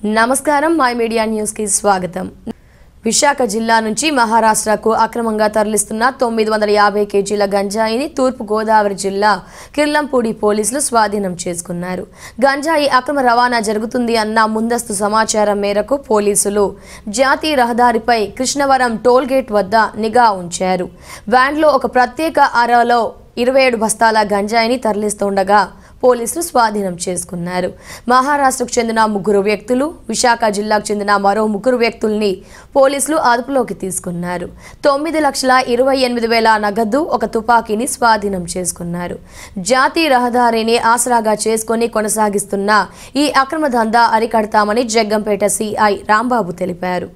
నమస్కారం my media news కి స్వాగతం విశాఖ జిల్లా నుంచి మహారాష్ట్రకు అక్రమంగా తరలిస్తున్న తొమ్మిది వందల యాభై కేజీల గంజాయిని తూర్పు గోదావరి జిల్లా కిర్లంపూడి పోలీసులు స్వాధీనం చేసుకున్నారు గంజాయి అక్రమ రవాణా జరుగుతుంది అన్న ముందస్తు సమాచారం మేరకు పోలీసులు జాతీయ రహదారిపై కృష్ణవరం టోల్ గేట్ వద్ద నిఘా ఉంచారు వ్యాన్లో ఒక ప్రత్యేక అరలో ఇరవై ఏడు బస్తాల గంజాయిని తరలిస్తుండగా పోలీసులు స్వాధీనం చేసుకున్నారు మహారాష్ట్రకు చెందిన ముగ్గురు వ్యక్తులు విశాఖ జిల్లాకు చెందిన మరో ముగ్గురు వ్యక్తుల్ని పోలీసులు అదుపులోకి తీసుకున్నారు తొమ్మిది లక్షల ఇరవై ఎనిమిది వేల నగదు ఒక తుపాకీని స్వాధీనం చేసుకున్నారు జాతీయ రహదారిని ఆసరాగా చేసుకొని కొనసాగిస్తున్న ఈ అక్రమ దందా అరికడతామని జగ్గంపేట సిఐ రాంబాబు తెలిపారు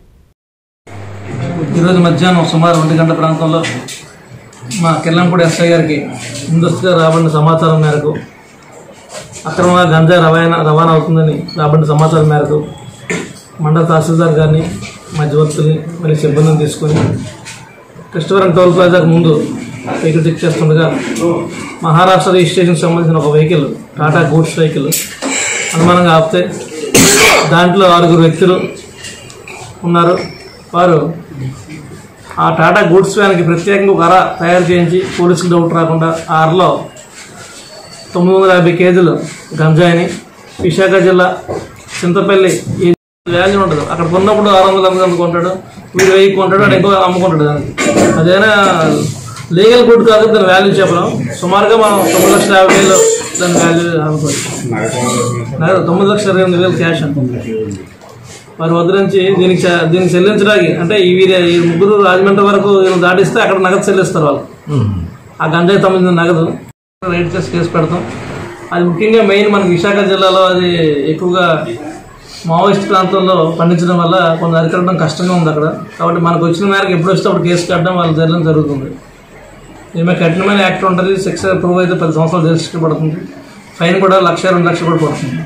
ఈరోజు మధ్యాహ్నం సుమారు ఒంటి గంట ప్రాంతంలో మా కిల్లంపూడి ఎస్ఐ గారికి ముందస్తుగా రాబడిన సమాచారం మేరకు అక్రమంగా గంజా రవాణా రవాణా అవుతుందని రాబడిన సమాచారం మేరకు మండల తహసీల్దార్ గారిని మధ్యవర్తుల్ని మరి సిబ్బందిని తీసుకొని కృష్ణవరం టోల్ ప్లాజాకు ముందు వెహికల్ చెక్ చేస్తుండగా మహారాష్ట్ర రిజిస్ట్రేషన్కి సంబంధించిన ఒక వెహికల్ టాటా గూడ్స్ వెహికల్ అనుమానంగా ఆపితే దాంట్లో ఆరుగురు వ్యక్తులు ఉన్నారు వారు ఆ టాటా గూడ్స్ వ్యాన్కి ప్రత్యేకంగా ఒక అర తయారు చేయించి పోలీసులు డౌట్ రాకుండా ఆ అరలో తొమ్మిది వందల యాభై కేజీలు గంజాయిని విశాఖ జిల్లా చింతపల్లి ఈ వాల్యూ ఉండదు అక్కడ కొన్నప్పుడు ఆరు వందల ఎనిమిది వందలు కొంటాడు వీడు వెయ్యి కొంటాడు వాడు ఇంకో అమ్ముకుంటాడు దానికి అదేనా లీగల్ గుడ్ కాదు దాని వాల్యూ చెప్పడం సుమారుగా మనం తొమ్మిది లక్షల యాభై వేలు దాని వాల్యూ అనుకోవచ్చు నగదు తొమ్మిది లక్షల ఇరవై ఎనిమిది వేలు క్యాష్ అనుకుంది వారి వద్ద నుంచి దీనికి చె- దీనికి చెల్లించడానికి అంటే ఈ వీరి ఈ ముగ్గురు రాజమండ్రి వరకు వీళ్ళు దాటిస్తే అక్కడ నగదు చెల్లిస్తారు వాళ్ళు ఆ గంజాయి తొమ్మిది నగదు రైట్ కేసు కేసు పెడతాం అది ముఖ్యంగా మెయిన్ మనకి విశాఖ జిల్లాలో అది ఎక్కువగా మావోయిస్ట్ ప్రాంతంలో పండించడం వల్ల కొంత అరికట్టడం కష్టంగా ఉంది అక్కడ కాబట్టి మనకు వచ్చిన మేరకు ఎప్పుడు వస్తే అప్పుడు కేసు కట్టడం వాళ్ళు జరగడం జరుగుతుంది ఈమె కఠినమైన యాక్ట్ ఉంటుంది శిక్ష ప్రూవ్ అయితే పది సంవత్సరాలు జైలు శిక్ష పడుతుంది ఫైన్ కూడా లక్ష రెండు లక్షలు కూడా పడుతుంది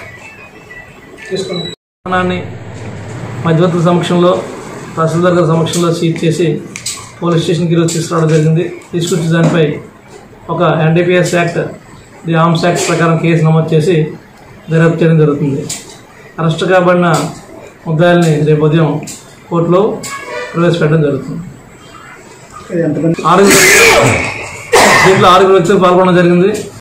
వాహనాన్ని మధ్యవర్తుల సమక్షంలో తహసీల్దార్ గారి సమక్షంలో సీజ్ చేసి పోలీస్ స్టేషన్కి ఈరోజు తీసుకురావడం జరిగింది తీసుకొచ్చి దానిపై ఒక NDPS act the arms act ప్రకారం కేసు నమోదు చేసి దర్యాప్తు చేయడం జరుగుతుంది అరెస్ట్ కాబడిన ముద్దాయిల్ని రేపు ఉదయం కోర్టులో ప్రవేశపెట్టడం జరుగుతుంది ఆరుగురు దీంట్లో ఆరుగురు వ్యక్తులు పాల్గొనడం జరిగింది